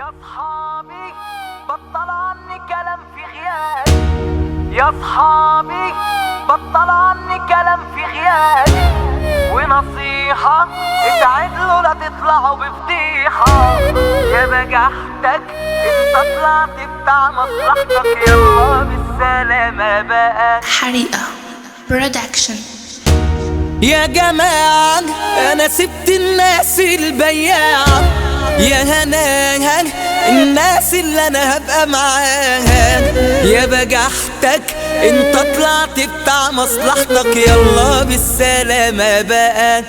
يا صحابي بطل عني كلام في غيابي يا صحابي بطل عني كلام في غيابي ونصيحة اتعدلوا لا تطلعوا بفضيحة يا بجحتك انت طلعت بتاع مصلحتك يلا بالسلامة بقى حريقة برودكشن يا جماعة أنا سبت الناس البياعة يا هناها الناس اللي أنا هبقى معاها يا بجحتك انت طلعت بتاع مصلحتك يلا بالسلامة بقى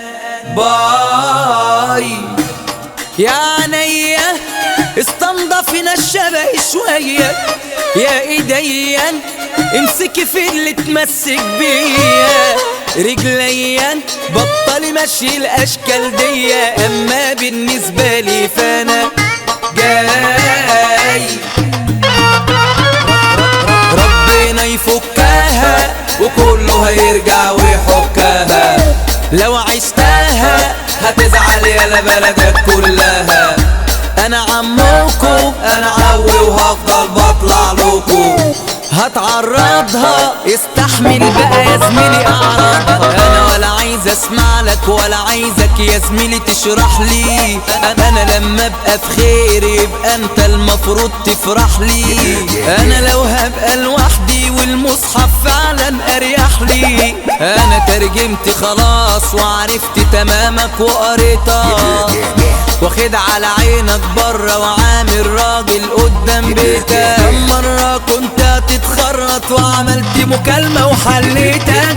باي يا عينيا استنضفنا الشبه شوية يا ايديا امسكي في اللي تمسك بيا رجليا بطلي مشي الاشكال دي اما بالنسبة لي فانا جاي ربنا يفكها وكله هيرجع ويحكها لو عشتها هتزعل يا بلدك كلها انا عمكم انا عوي وهفضل بطلع لكم هتعرضها استحمل بقى يا زميلي اعرضها انا ولا عايز اسمع لك ولا عايزك يا زميلي تشرح لي انا أنا لما ابقى في خير يبقى انت المفروض تفرح لي انا لو هبقى لوحدي والمصحف فعلا اريح لي انا ترجمت خلاص وعرفت تمامك وقريتها واخد على عينك بره وعامل راجل قدام بيتك مرة كنت هتتخرط وعملت مكالمة وحليتك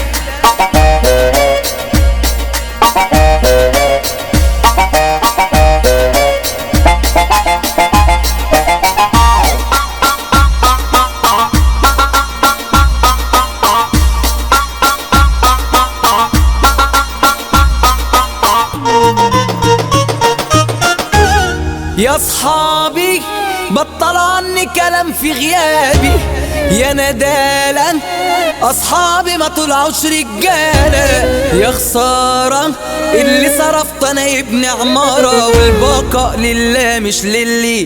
يا صحابي بطل عني كلام في غيابي يا ندالا اصحابي ما طلعوش رجاله يا خساره اللي صرفت انا ابن عماره والبقاء لله مش للي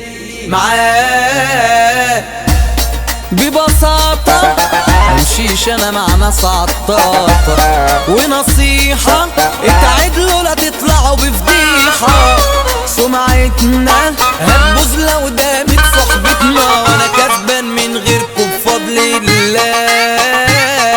معاه ببساطة ممشيش انا مع ناس عطاطة ونصيحة اتعدلوا لا تطلعوا بفضيحة سمعتنا هتبوظ لو دامت صحبتنا وانا كسبان من غيركم بفضل الله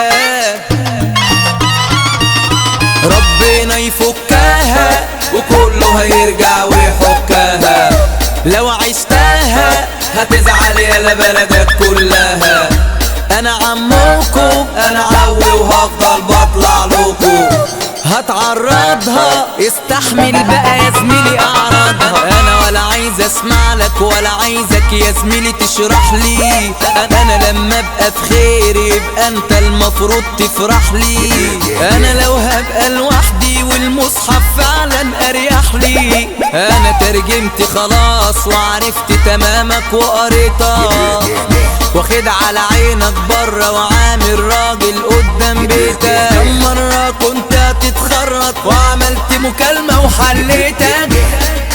ربنا يفكها وكله هيرجع ويحكها لو عشتها هتزعل يا بلدك كلها انا عمكم انا عوي وهفضل بطلع لكم هتعرضها استحمل بقى يا زميلي اعرضها انا ولا عايز اسمع لك ولا عايزك يا زميلي تشرح لي انا لما ابقى في خير يبقى انت المفروض تفرح لي انا لو هبقى لوحدي والمصحف فعلا اريح لي انا ترجمت خلاص وعرفت تمامك وقريتها واخد على عينك بره وعامل راجل قدام بيتك مرة كنت هتتخرط وعملت مكالمة وحليتك